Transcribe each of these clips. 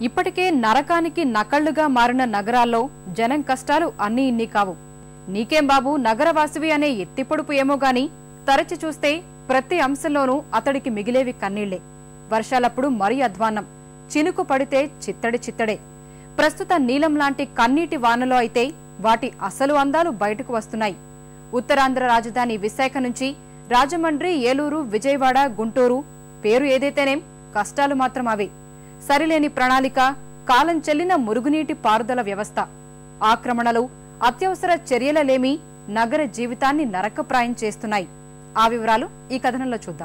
ఇప్పటికే నరకానికి నకళ్లుగా మారిన నగరాల్లో జనం కష్టాలు అన్నీ ఇన్ని కావు నీకేం బాబు నగరవాసివి అనే ఎత్తిపొడుపు ఏమో గాని తరచి చూస్తే ప్రతి అంశంలోనూ అతడికి మిగిలేవి కన్నీళ్లే వర్షాలప్పుడు మరీ అధ్వాన్నం చినుకు పడితే చిత్తడి చిత్తడే ప్రస్తుత నీలం లాంటి కన్నీటి వానలో అయితే వాటి అసలు అందాలు బయటకు వస్తున్నాయి ఉత్తరాంధ్ర రాజధాని విశాఖ నుంచి రాజమండ్రి ఏలూరు విజయవాడ గుంటూరు పేరు ఏదైతేనేం కష్టాలు మాత్రం అవే సరిలేని ప్రణాళిక కాలం చెల్లిన మురుగునీటి పారుదల వ్యవస్థ ఆక్రమణలు అత్యవసర చర్యలలేమి నగర జీవితాన్ని నరకప్రాయం చేస్తున్నాయి ఆ వివరాలు ఈ కథనంలో చూద్దాం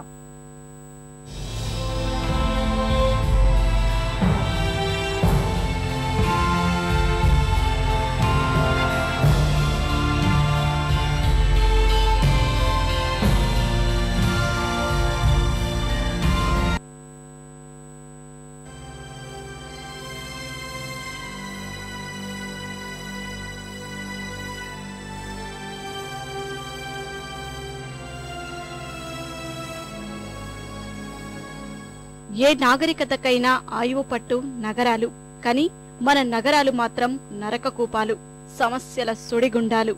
ఏ నాగరికతకైనా ఆయువు పట్టు నగరాలు కాని మన నగరాలు మాత్రం నరకకూపాలు సమస్యల సుడిగుండాలు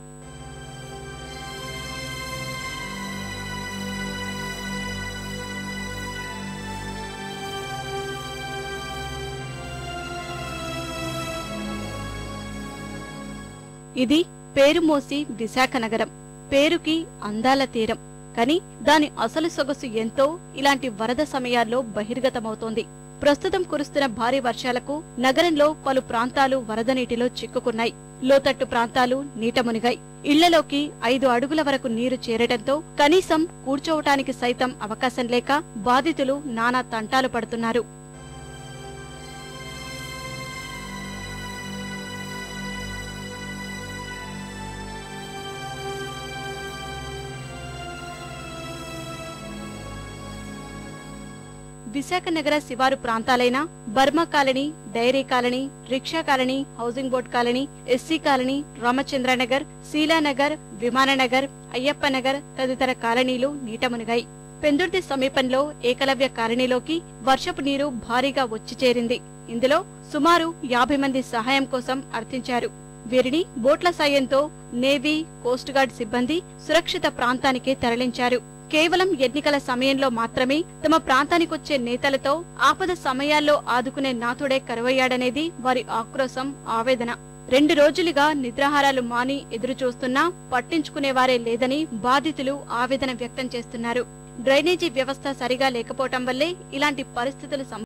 ఇది పేరు మోసి విశాఖ నగరం పేరుకి అందాల తీరం కాని దాని అసలు సొగసు ఎంతో ఇలాంటి వరద సమయాల్లో బహిర్గతమవుతోంది ప్రస్తుతం కురుస్తున్న భారీ వర్షాలకు నగరంలో పలు ప్రాంతాలు వరద నీటిలో చిక్కుకున్నాయి లోతట్టు ప్రాంతాలు నీట మునిగాయి ఇళ్లలోకి ఐదు అడుగుల వరకు నీరు చేరడంతో కనీసం కూర్చోవటానికి సైతం అవకాశం లేక బాధితులు నానా తంటాలు పడుతున్నారు విశాఖ నగర శివారు ప్రాంతాలైన Burma colony dairy colony rickshaw colony housing board colony SC colony Ramachandranagar Seelanagar Vimananagar Ayyappa Nagar తదితర కాలనీలు నీట మునిగాయి పెందుర్తి సమీపంలో ఏకలవ్య కాలనీలోకి వర్షపు నీరు భారీగా వచ్చి చేరింది ఇందులో సుమారు యాభై మంది సహాయం కోసం అర్థించారు వీరిని బోట్ల సాయంతో నేవీ కోస్ట్ గార్డ్ సిబ్బంది సురక్షిత ప్రాంతానికి తరలించారు కేవలం ఎన్నికల సమయంలో మాత్రమే తమ ప్రాంతానికొచ్చే నేతలతో ఆపద సమయాల్లో ఆదుకునే నాథుడే కరువయ్యాడనేది వారి ఆక్రోశం ఆవేదన రెండు రోజులుగా నిద్రాహారాలు మాని ఎదురు చూస్తున్నా పట్టించుకునేవారే లేదని బాధితులు ఆవేదన వ్యక్తం చేస్తున్నారు డ్రైనేజీ వ్యవస్థ సరిగా లేకపోవటం వల్లే ఇలాంటి పరిస్థితులు